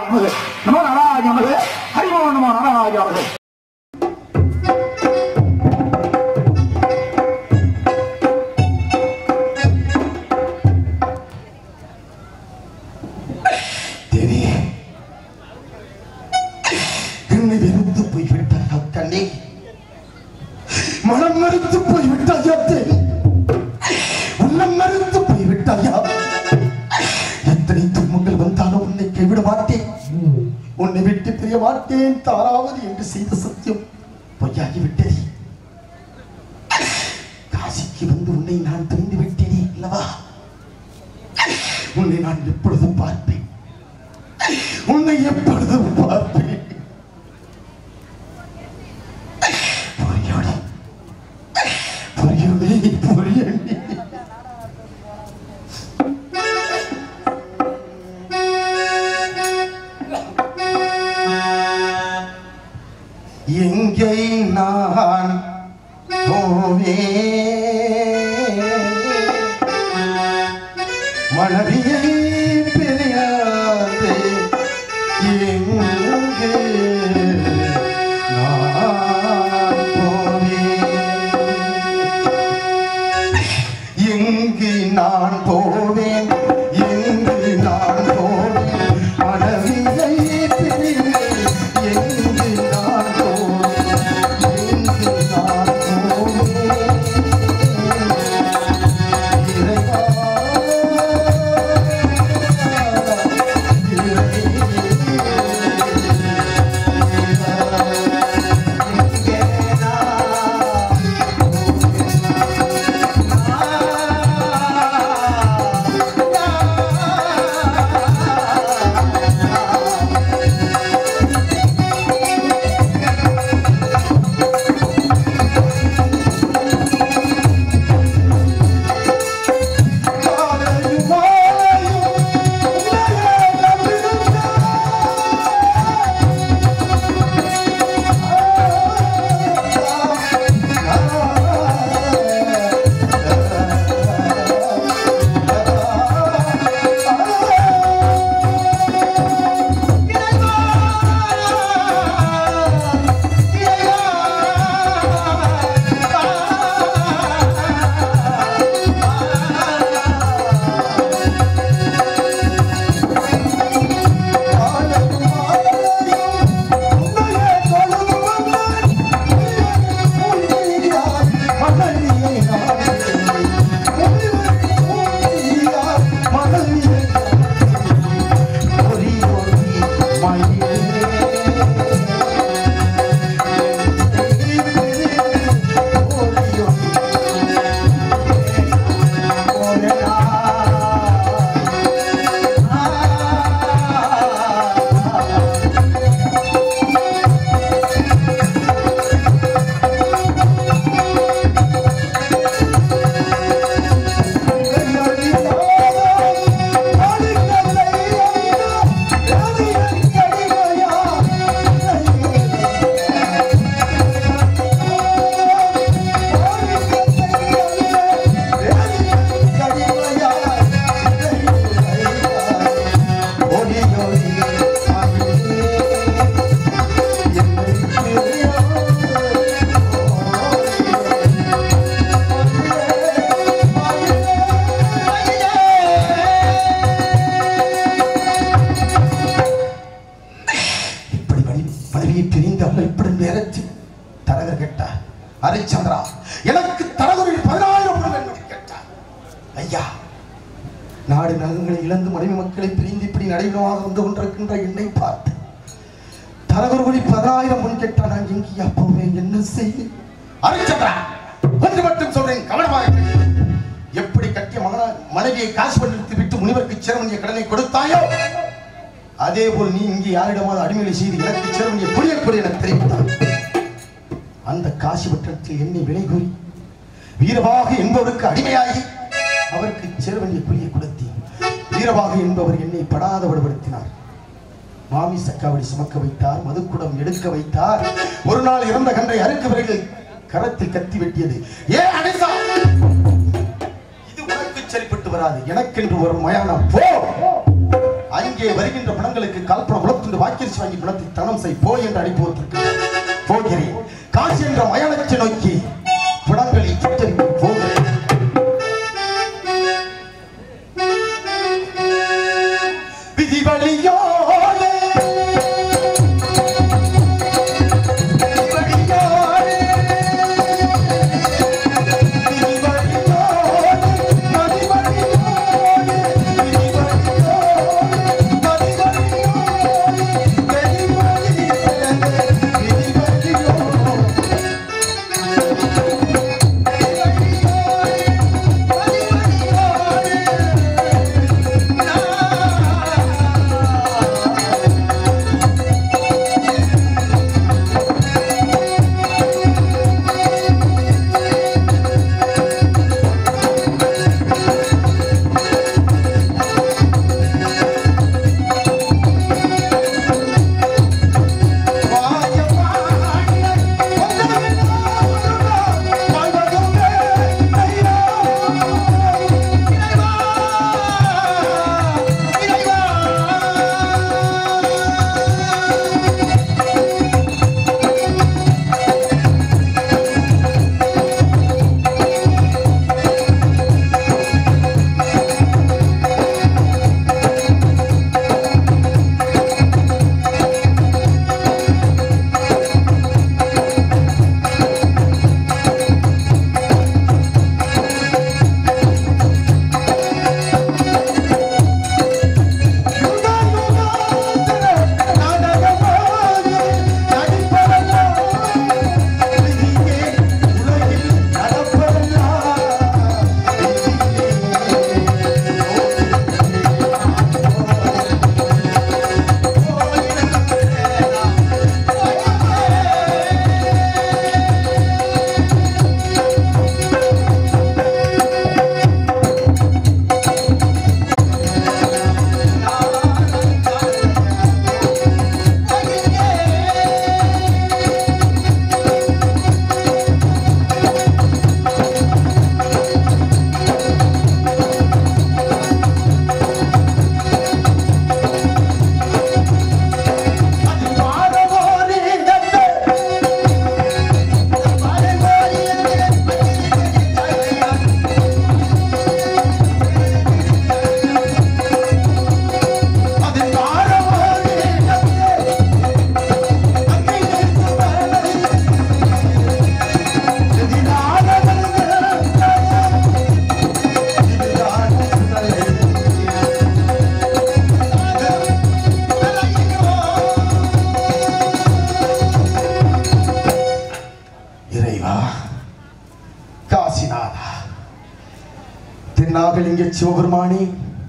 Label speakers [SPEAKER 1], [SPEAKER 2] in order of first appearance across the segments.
[SPEAKER 1] நமது நமோ நாராஜ நமது ஹரிமோ நமோ நாராஜ நமது
[SPEAKER 2] தேவி என்னை வெறுத்து போய்விட்டாயா கண்ணே மனம் மறுத்து போய்விட்டாயா தேவி உள்ளம் மறுத்து போய்விட்டாயா எத்தனை துன்பங்கள் வந்தாலும் உன்னை கைவிட மாட்டேன் உன்னை விட்டு பிரிய மாட்டேன் தாராவது என்று செய்த சத்தியம் பொய்யாகிவிட்டது காசிக்கு வந்து உன்னை நான் தெரிந்து விட்டேனே அல்லவா உன்னை நான் எப்பொழுதும் பார்ப்பேன் உன்னை எப்பொழுதும் பார்ப்பேன் புரியோடு புரியுமே புரியண்டி எங்கே நான் போவேன் மனைவியை பிரியாது எங்கே நான் போவேன் எங்கு நான் போவேன் எங்கு நான் போவேன் மனைவியை பிரிந்து எங்கு நான் போவேன் எங்கு நான் போவேன் இறைவா இப்படி மணி மனைவியை பிரிந்து அவள் இப்படி நேரத்தில் தரகர் கேட்டார் ஹரிச்சந்திரா எனக்கு தரகரில் பதினாயிரம் ரூபாய் வேண்டும் கேட்டார் ஐயா நாடு நலன்களை இழந்து மனைவி மக்களை பிரிந்து இப்படி நடைமுறையாக வந்து கொண்டிருக்கின்ற என்னை பார்த்து தரகர்குடி பதினாயிரம் முன் கேட்டால் நான் எங்கேயா போவேன் என்ன செய்ய ஹரிச்சந்திரா ஒன்று மட்டும் சொல்றேன் கவனமாக கேள். எப்படி கட்டிய மகன மனைவியை காசு பண்ணி விட்டு முனிவருக்கு சிரமணிய கடனை கொடுத்தாயோ அதே போல் நீ இங்கே யாரிடமாவது அடிமையை செய்து எனக்கு சிரமணிய புரியக்கூடிய என தெரிவித்தார் அந்த காசி பட்டணத்தில் என்னை விலை கூறி வீரபாக என்பவருக்கு அடிமையாகி அவருக்கு சிறுவண்டிய புரிய கொடுத்தேன் வீரபாக என்பவர் என்னை படாத படுபடுத்தினார் மாமி சக்காவடி சுமக்க வைத்தார் மதுக்குடம் எடுக்க வைத்தார் ஒரு நாள் இறந்த கன்றை அறுக்க விரைவில் கரத்தில் கத்தி வெட்டியது ஏ அனிசா இது உனக்கு சரிப்பட்டு வராது எனக்கென்று ஒரு மயானம் போ அங்கே வருகின்ற பணங்களுக்கு கல்பனை உலகத்துண்டு வாக்கிரிசி வாங்கி பணத்தை தனம் செய் போ என்று அனுப்பி போகிறேன் காசி என்ற மயானத்தை நோக்கி புடங்களை சுத்தரிக்க போகிறேன் விதி வழியோடு விதி வழியோடு விதி வழியோடு நதி வழியோடு விதி வழியோடு நதி வழியோடு வெடி வழியோடு விதி வழியோடு இறைவா காசிநாதா தென்னாகலிங்க சிவபெருமானே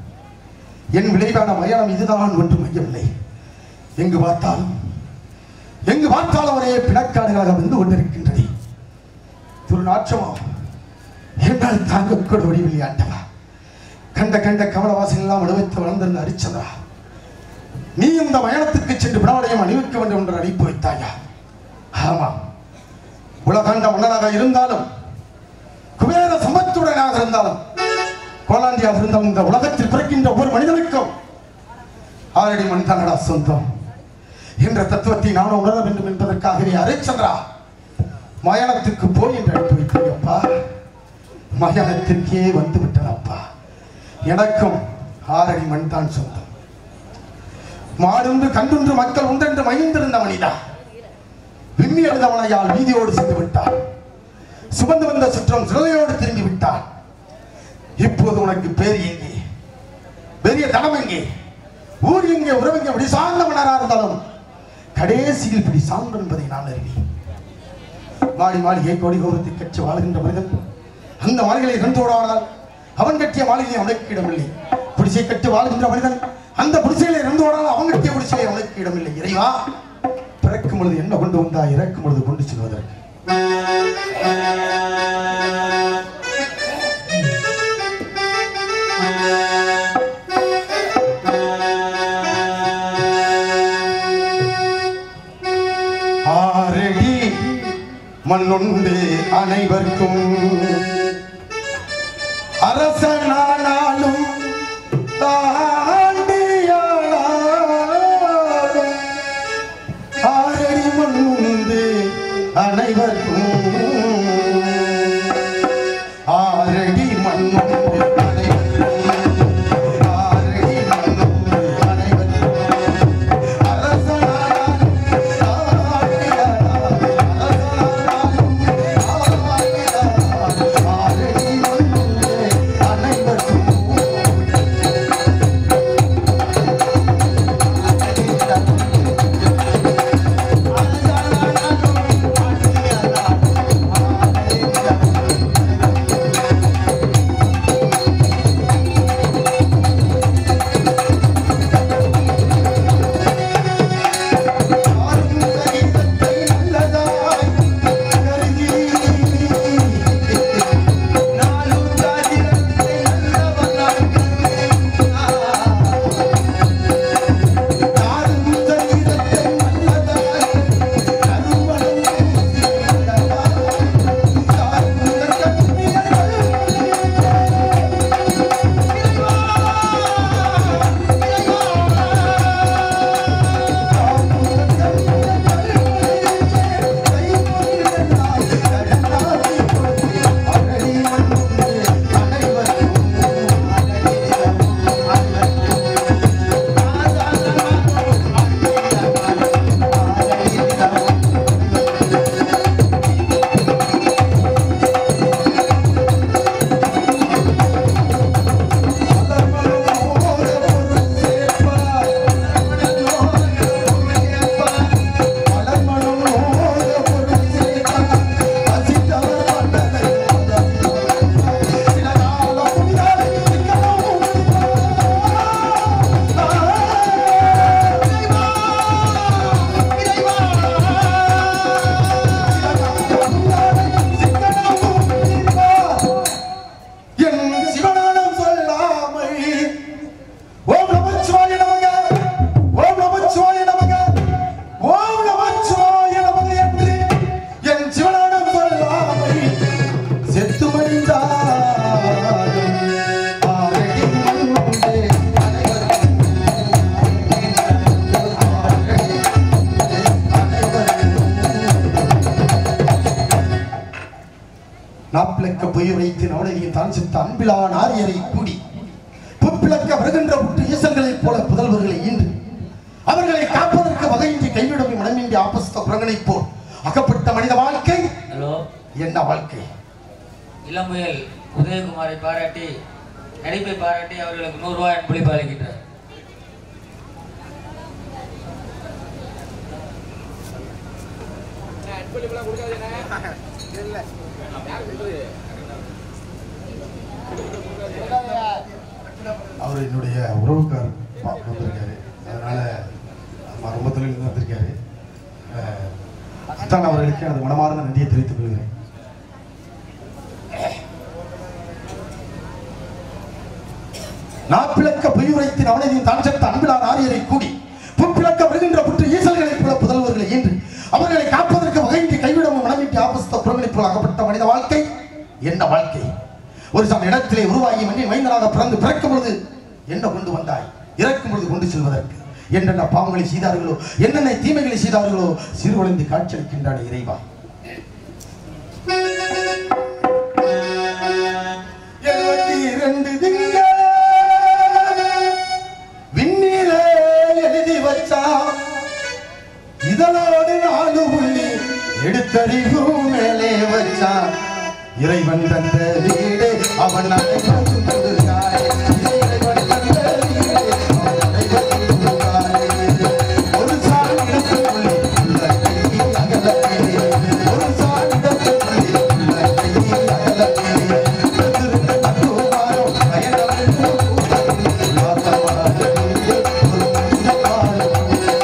[SPEAKER 2] என் விளைவான மயானம் இதுதான் ஒன்றும் ஐயமில்லை எங்கு பார்த்தாலும் எங்கு பார்த்தாலும் ஒரே பிணக்காடுகளாக வந்து கொண்டிருக்கின்றது துருநாற்றமோ என்னால் தாங்கக்கூட வடிவில் ஆண்டவா கண்ட கண்ட கமலவாசல் எல்லாம் அனுபவித்து வளர்ந்திருந்த அரிச்சந்திரா நீ இந்த மயானத்துக்கு சென்று பிணவடையும் அணிவிக்க வேண்டும் என்று அனுப்பி வைத்தாயா ஆமாம் உலகாண்ட மன்னராக இருந்தாலும் குபேர சம்பத்துடனாக இருந்தாலும் கோலாண்டியாக இருந்தாலும் இந்த உலகத்தில் பிறக்கின்ற ஒவ்வொரு மனிதனுக்கும் ஆரடி மண் தானடா சொந்தம் என்ற தத்துவத்தை நான் உணர வேண்டும் என்பதற்காகவே அரைச்சந்திரா மயானத்துக்கு போய் என்று அழைத்து வைத்தேப்பா மயானத்திற்கே வந்து விட்டனப்பா எனக்கும் ஆரடி மண் தான் சொந்தம் மாடுண்டு கண்டுண்டு மக்கள் உண்டென்று மகிழ்ந்திருந்த மனிதா விம்மி எழுதவனையால் வீதியோடு சென்று விட்டார் சுமந்து வந்த சுற்றம் சிலையோடு திரும்பி விட்டார் இப்போது உனக்கு பேர் எங்கே பெரிய தனம் எங்கே ஊர் எங்கே உறவு எங்கே இப்படி சார்ந்த மன்னரா இருந்தாலும் கடைசியில் இப்படி சார்ந்து என்பதை நான் அறிவேன் மாடி மாளிகை கோடி கோபத்தை கட்சி வாழ்கின்ற மனிதன் அந்த மாளிகளை இறந்தோடானால் அவன் கட்டிய மாளிகை அவனுக்கு இடமில்லை குடிசை கட்டி வாழ்கின்ற மனிதன் அந்த குடிசையில இறந்தோடானால் அவன் கட்டிய குடிசையை அவனுக்கு இடமில்லை இறைவா பிறக்கும் பொழுது என்ன கொண்டு வந்தா இறக்கும் பொழுது கொண்டு செல்வதற்கு ஆரடி மண்ணுண்டு அனைவருக்கும் அரசனானாலும் தாண்டியானாலும் நாப்பிளக்க பொய் வைத்து நவனையும் தான் சித்த அன்பிலா நாரியரை கூடி புப்பிளக்க வருகின்ற புட்டு ஈசல்களைப் போல புதல்வர்களை ஈன்று அவர்களை காப்பதற்கு வகையின்றி கைவிடமை மனமின்றி ஆபஸ்த குரங்கனைப் போல் அகப்பட்ட மனித வாழ்க்கை
[SPEAKER 3] ஹலோ
[SPEAKER 2] என்ன வாழ்க்கை
[SPEAKER 3] இளமுயல் உதயகுமாரை பாராட்டி நடிப்பை பாராட்டி அவர்களுக்கு நூறு ரூபாய் அன்பளிப்பு அளிக்கின்றார்
[SPEAKER 2] அவர் என்னுடைய உறவுக்காரர் பா- வந்திருக்காரு அதனால ஆமா, ரொம்ப தொழில் வந்திருக்காரு அஹ், அத்தான் அவர்களுக்கு அது மனமார்ந்த நன்றியை தெரிவித்துக் கொள்கிறேன் நாப்பிளக்க பொய்யுரைத்து அவனையும் தான் செத்த அன்பிலார் ஆரியரை கூடி புற்பிளக்க வருகின்ற புற்று ஈசல்களைப் போல புதல்வர்களை ஈன்று அவர்களை காப்பதற்கு வகையின்றி கைவிடவும் மனமின்றி ஆபஸ்த புறங்களைப் போல அகப்பட்ட மனித வாழ்க்கை என்ன வாழ்க்கை ஒரு சம இடத்திலே உருவாகி மண்ணின் மைந்தனாக பிறந்து பிறக்கும் பொழுது என்ன கொண்டு வந்தாய் இறக்கும் பொழுது கொண்டு செல்வதற்கு என்னென்ன பாவங்களை செய்தார்களோ என்னென்ன தீமைகளை செய்தார்களோ சிறு குழந்தை காட்சியளிக்கின்றானே இறைவா எழுபத்தி இரண்டு திங்கள் விண்ணிலே எழுதி வச்சான் இதனோடு நாலு புள்ளி எடுத்தறிவு மேலே வச்சான் இறைவன் தந்த வீடு அவன் அனைவரும் தந்தாய். இறைவன் தந்த வீடு, அவன் அனைவரும் தந்தாய். ஒரு சாணிடத்துக்குள்ளே உள்ள கை அகலத்திலே. ஒரு சாணிடத்துக்குள்ளே உள்ள கை அகலத்திலே. பெற்றிருந்த தத்துவமானம் பயணமென்று உல்லாசமாக ஒரு மனித பாலம்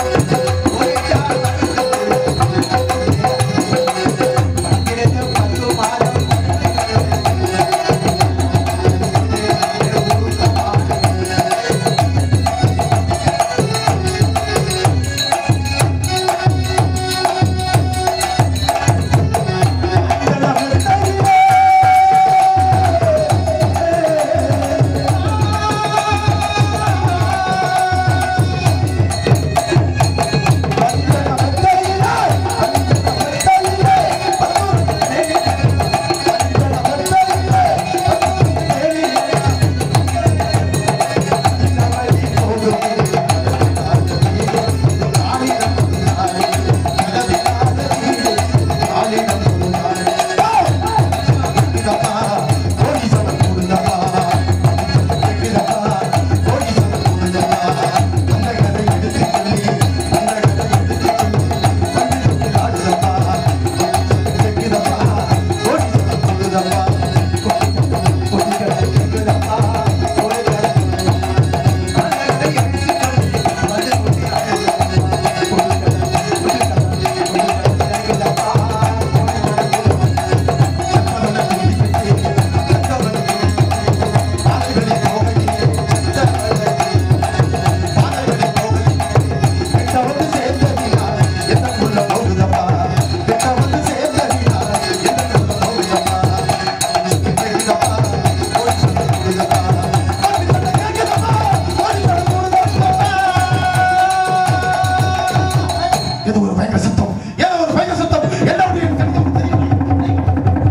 [SPEAKER 2] இது ஒரு பயங்கர சத்தம் ஏன் ஒரு பயங்கர சத்தம் என்ன அப்படின்னு எனக்கு தெரியும்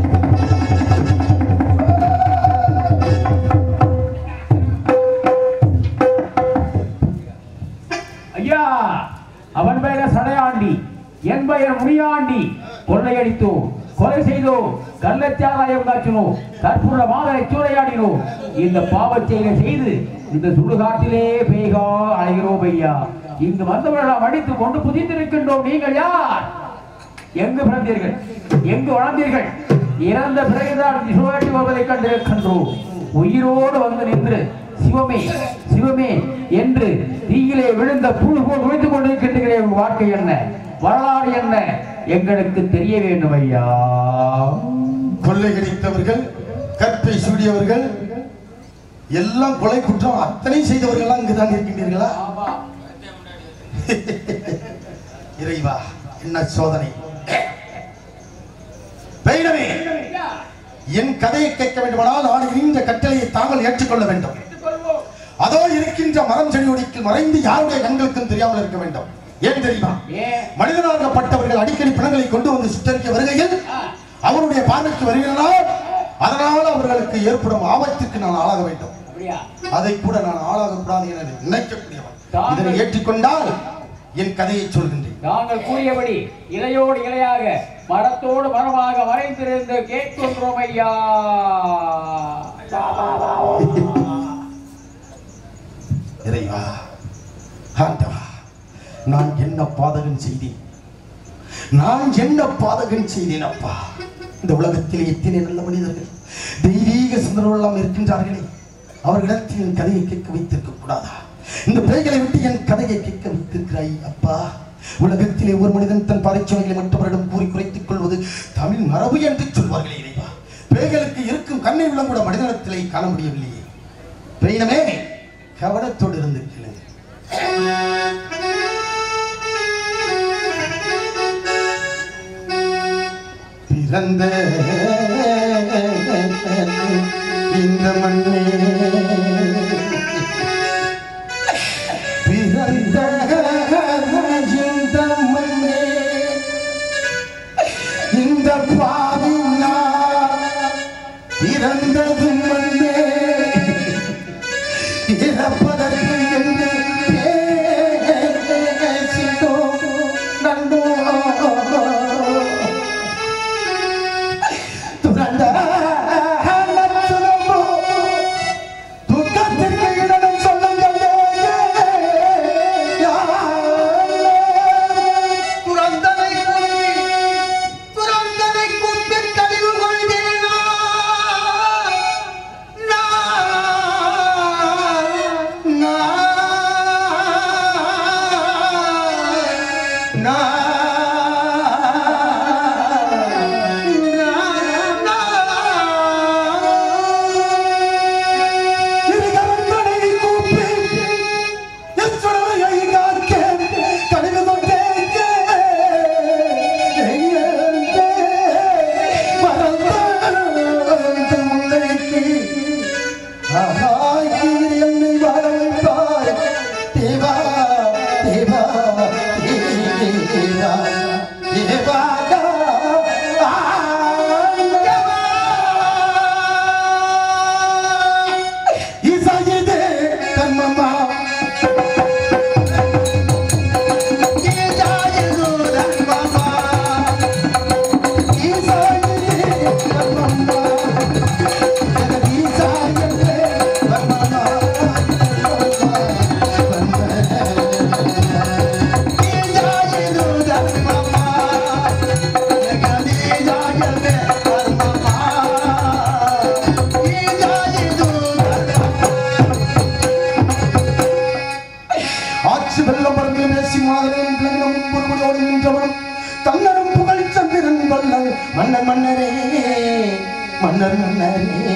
[SPEAKER 4] ஐயா அவன் பெயர் சடையாண்டி என் பெயர் முனியாண்டி கொள்ளையடித்தோம் கொலை செய்தோம் கள்ளச்சாராயம் காய்ச்சினோம் கற்பூர மாதரை சூறையாடினோம் இந்த பாவச் செயலை செய்து இந்த சுடுகாட்டிலே பெய்கா அலைகிறோம் ஐயா இங்கு வந்தவர்கள் அடித்து கொண்டு புதித்திருக்கின்றோம் நீங்கள் யார் எங்கு பிறந்தீர்கள் எங்கு வளர்ந்தீர்கள் இறந்த பிறகுதான் சுழட்டி வருவதை கண்டிருக்கின்றோம் உயிரோடு வந்து நின்று சிவமே சிவமே என்று தீயிலே விழுந்த புழு போல் விழுந்து கொண்டிருக்கின்றீர்களே உங்கள் வாழ்க்கை என்ன வரலாறு என்ன எங்களுக்கு தெரிய வேண்டும் ஐயா
[SPEAKER 2] கொள்ளையடித்தவர்கள் கற்பை சூடியவர்கள் எல்லாம் கொலை குற்றம் அத்தனை செய்தவர்கள் இங்குதான் இருக்கின்றீர்களா இறைவா என்ன சோதனை பைரவே என் கதையை கேட்க வேண்டுமானால் நான் இந்த கட்டளையை தாங்கள் ஏற்றுக்கொள்ள வேண்டும் அதோ இருக்கின்ற மரம் செடி ஒடிக்கில் மறைந்து யாருடைய கண்களுக்கும் தெரியாமல் இருக்க வேண்டும் ஏன் தெரியுமா
[SPEAKER 4] ஏன்
[SPEAKER 2] மனிதனாகப்பட்டவர்கள் அடிக்கடி பிணங்களை கொண்டு வந்து சுட்டரிக்க வருகையில் அவருடைய பார்வைக்கு வருகிறார் அதனால் அவர்களுக்கு ஏற்படும் ஆபத்திற்கு நான் ஆளாக வேண்டும்
[SPEAKER 4] அப்படியா
[SPEAKER 2] அதை கூட நான் ஆளாக கூடாது என நினைக்கக்கூடியவன்
[SPEAKER 4] தாங்கள்
[SPEAKER 2] இதனை ஏற்றுக்கொண்டால் என் கதையை சொல்கின்றேன்
[SPEAKER 4] நாங்கள் கூறியபடி இலையோடு இலையாக மரத்தோடு மரமாக மறைந்திருந்து கேட்கின்றோம் ஐயா
[SPEAKER 2] இறைவா ஆண்டவா நான் என்ன பாதகன் செய்தேன் நான் என்ன பாதகன் செய்தேன் அப்பா இந்த உலகத்திலே எத்தனை நல்ல மனிதர்கள் தெய்வீக சிந்தனைகள் இருக்கின்றார்களே அவர்களிடத்தில் என் கதையை கேட்க வைத்திருக்க கூடாதா இந்த பேய்களை விட்டு என் கதையை கேட்க வைத்திருக்கிறாய் அப்பா உலகத்திலே ஒரு மனிதன் தன் பரிச்சோனைகளை மற்றவரிடம் கூறி குறைத்துக் கொள்வது தமிழ் மரபு என்று சொல்வார்களே இறைவா பேய்களுக்கு இருக்கும் கண்ணை விளங்கூட மனிதனத்திலே காண முடியவில்லையே பெயினமே கவனத்தோடு இருந்து கேளுங்க பிறந்த இந்த மண்ணே பிறந்த இந்த மண்ணே இந்த பாவி நான் பிறந்தது மண்ணே இறப்பதற்கு என்று பேசிட்டோம் நண்போ துறந்த நச்சுரம்போ, துக்கத்திற்கு இடம் சொல்லுங்கள் துறந்தனை கும்பி துறந்தனை கும்பி கழிவு கொள்கிறேனா என்னை வாழ வைப்பார் தேவா தேவா தேவா தேவாடா இசையதே தன்மமா இசையதே தன்மமா இசையதே தன்மமா ஆட்சி வெள்ளம் பறந்து நேசி மாதவன் பிள்ளைகளும் பொறுமையோடு நின்றவனும் தன்னரும் புகழ் சந்திரன் வல்லல் மன்னர் மன்னரே மன்னர் மன்னரே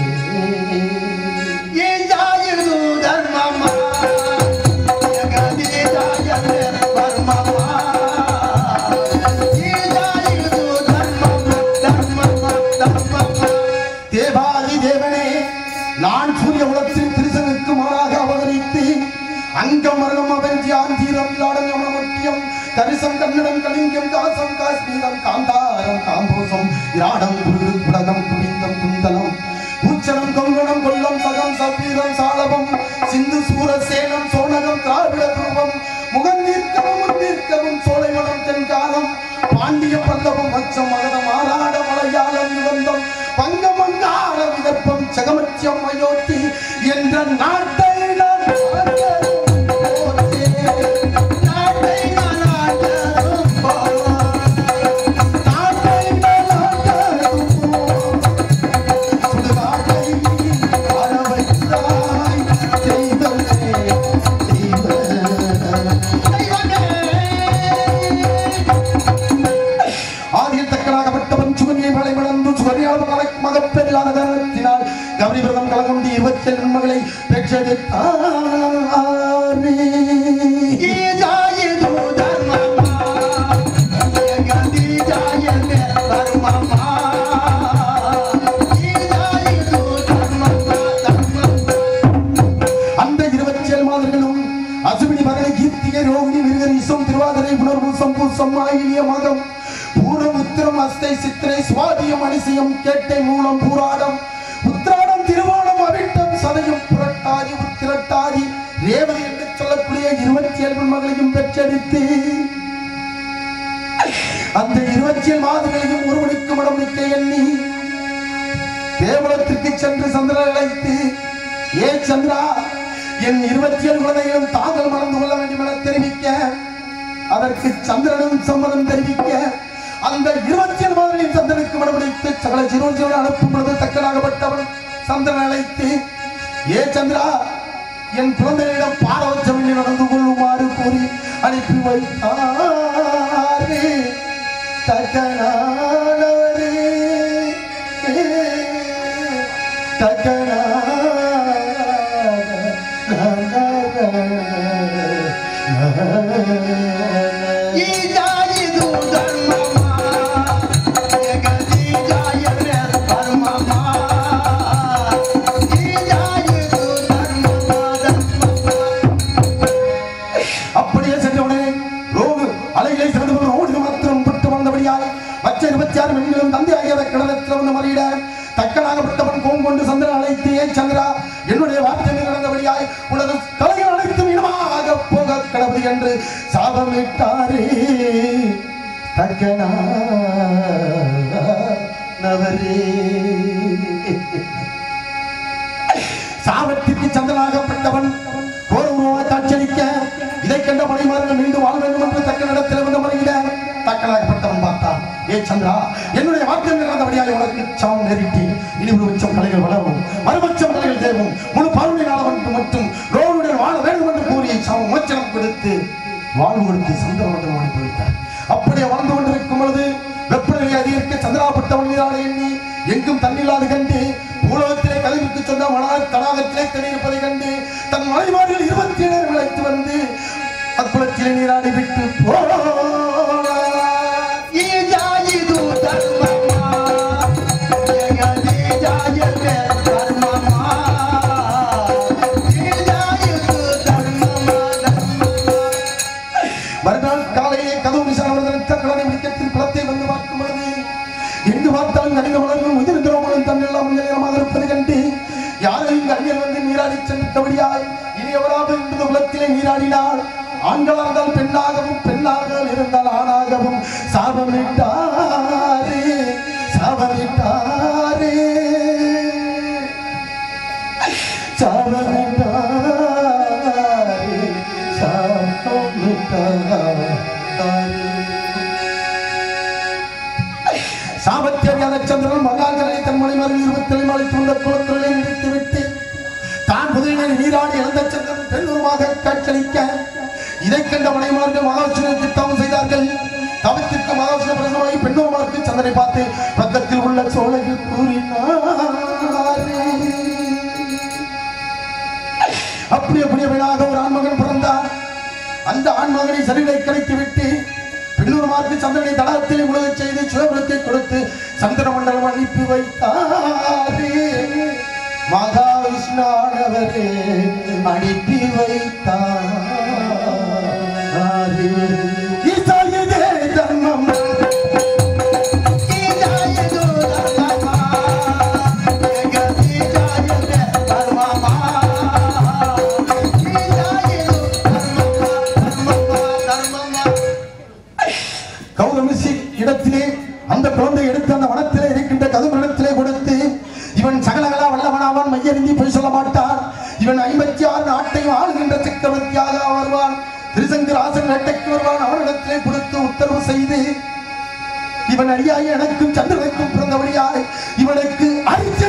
[SPEAKER 2] தேவாதி தேவனே நான் சூரிய உலகத்தில் திருசனுக்கு மாறாக அவதரித்து அங்கம் மரணம் அவஞ்சியான் தீரம் இல்லாடம் யமனமட்டியம் கரிசம் கன்னடம் கலிங்கம் காசம் காஷ்மீரம் காந்தாரம் காம்போசம் இராடம் குரு குடகம் குவிந்தம் குந்தலம் உச்சனம் கொங்கணம் கொல்லம் சகம் சபீரம் சாலபம் சிந்து சூர சேனம் சோனகம் திராவிட குருவம் முகன் நீர்க்கவும் நீர்க்கவும் சோலைவனம் தென்காலம் பாண்டிய பல்லவம் மச்சம் மகதம் ஆராட மலையாளம் நிபந்தம் பங்கமங்காள விதப்பம் சகமத்தியம் அயோத்தி என்ற நாட்டை நான் ஆண்டதும் போற்றே. நாட்டை நான் ஆண்டதும் போற்றே. நாட்டை நான் ஆண்டதும் போற்றே. சுடுகாட்டை வாழ வைத்தாய் தெய்வமே, தெய்வமே. ஆதியில் தக்கனாகப்பட்டவன் சுகன்யை மலை வளர்ந்து சுகரியால் மலை மகப்பெரியான காரணத்தினால் கௌரி விரதம் கலங்குண்டி இருபத்தி ஏழு நன்மகளை பெற்றெடுத்தானே அந்த இருபத்தி ஏழு மாதங்களும் அசுவினி மகனை கீர்த்திகை ரோகிணி மிருகரி இசம் திருவாதிரை உணர்வு சம்பு சம்மாயிலிய மகம் பூரம் உத்திரம் ஆயில்யம் அஸ்தை சித்திரை சுவாதியம் அனிசயம் கேட்டை மூலம் பூராடம் உத்திராடம் திருவோணம் அவிட்டம் சதயம் புரட்டாதி உத்திரட்டாதி ரேவதி என்று சொல்லக்கூடிய இருபத்தி ஏழு மகளையும் பெற்றெடுத்து அந்த இருபத்தி ஏழு மாதங்களையும் ஒருவனுக்கு மடம் நிற்க எண்ணி தேவலத்திற்கு சென்று சந்திரன் அழைத்து ஏ சந்திரா என் இருபத்தி ஏழு குழந்தைகளும் தாங்கள் மறந்து கொள்ள வேண்டும் என தெரிவிக்க அதற்கு சந்திரனும் சம்மதம் தெரிவிக்க அந்த இருபத்தி ஏழு மாதங்களின் சந்திரனுக்கு மனமுடித்து சகல சிறுவன் அனுப்பும் பொழுது தக்கனாகப்பட்டவன் சந்திரன் அழைத்து ஏ சந்திரா என் குழந்தைகளிடம் பாரபட்சமின்றி நடந்து கொள்ளுமாறு கூறி அனுப்பி வைத்தாரே தக்கனானவரே அப்படியே சென்றவுடனே ரோகு அலைகளை சிறந்து கொண்டு ஓடி மாத்திரம் பட்டு வந்தபடியால் மற்ற இருபத்தி ஆறு பெண்களும் தந்தை ஆகியவை கடலத்தில் வந்து மறியிட தக்கனாகப்பட்டவன் கோம் கொண்டு சந்திரன் அழைத்து ஏன் சந்திரா என்னுடைய வார்த்தை நடந்தபடியாய் உனது கலைகள் அனைத்தும் இனமாக போக கடவுள் என்று சாபமிட்டாரே தக்கனா நவரே சாபத்திற்கு சந்திரனாகப்பட்டவன் கோரமாக காட்சியளிக்க இதை கண்ட மணிமார்கள் மீண்டும் வாழ வேண்டும் என்று தக்க இடத்தில் வந்து மறையிட தக்கனாகப்பட்டவன் பார்த்தான் ஏ சந்திரா என்னுடைய வார்த்தை நடந்தபடியாக உனக்கு சாம் நேரிட்டு இனி ஒரு உச்சம் கலைகள் வளரும் மறுபட்சம் கலைகள் தேவும் முழு பார்வையினாளவன் மட்டும் ரோடுடன் வாழ வேண்டும் என்று கூறி சாம் மோச்சனம் கொடுத்து வாழ்வு கொடுத்து சந்திரமண்டலம் அனுப்பி வைத்தார் அப்படியே வாழ்ந்து கொண்டிருக்கும் பொழுது வெப்பநிலை அதிகரிக்க சந்திராபட்டவன் மீதான எண்ணி எங்கும் தண்ணில்லாது கண்டு பூலோகத்திலே கதிர்க்கு சொந்த மனால் தடாகத்திலே தண்ணீர்ப்பதை கண்டு தன் மலைமாடியில் இருபத்தி ஏழு விளைத்து வந்து அக்குளத்திலே நீராடி விட்டு போனார். மறுநாள் காலையிலே கதவு விசாரணை தங்களை முடிக்கத்தில் குளத்தை வந்து பார்க்கும் பொழுது எங்கு பார்த்தாலும் கடின வளர்ந்தும் உதிர்ந்தவங்களும் தன்னெல்லாம் நிலையமாக இருப்பது கண்டு யாரும் இங்கு அந்நியர் வந்து நீராடி சென்றபடியாய் இனி எவராவது இந்த குலத்திலே நீராடினால் ஆண்களாக இருந்தால் பெண்ணாகவும் பெண்ணாக இருந்தால் ஆணாகவும் சாபமிட்டாரே சாபமிட்டாரே சாபமிட்டாரே சாபமிட்டாரே சாபத்தியறியாத சந்திரன் மகாங்கரை தன் மணிமரம் இருபத்தி மலை தூண்ட குளத்திலே நிறுத்தி விட்டு தான் புதுவினை நீராடி இழந்த சந்திரன் பெண்ணுருமாக காட்சளிக்க இதை கண்ட மனைமார்கள் மகாவிஷ்ணுவுக்கு தவம் செய்தார்கள் தவத்திற்கு மகாவிஷ்ணு பிரசமாகி பெண்ணுருமாருக்கு சந்திரனை பார்த்து பக்கத்தில் உள்ள சோலையில் கூறினாரே அப்படி அப்படியே வீணாக ஒரு ஆண்மகன் பிறந்தார் அந்த ஆண்மகனை சரிவை கிடைத்து விட்டு பெண்ணூர்மார்க்கு சந்திரனை தடாகத்தில் உலகச் செய்து சிவபுரத்தை கொடுத்து சந்திர மண்டலம் அனுப்பி வைத்தாரே மகாவிஷ்ணானவரே அனுப்பி வைத்தாரே ஈசாயதே தர்மம் கௌதமிசி இடத்திலே அந்த குழந்தை எடுத்து அந்த வனத்திலே இருக்கின்ற கதுமரணத்திலே கொடுத்து இவன் சகலகலா வல்லவனாவான் மையறிந்தி பொய் சொல்ல மாட்டான் இவன் ஐம்பத்தி ஆறு நாட்டையும் ஆளுகின்ற சக்கரவர்த்தியாக வருவான் திருசங்கராசன் வேட்டைக்கு வருவான் அவனிடத்திலே கொடுத்து உத்தரவு செய்து இவன் அடியாய் எனக்கும் சந்திரனுக்கும் பிறந்தபடியாய் இவனுக்கு அரிச்ச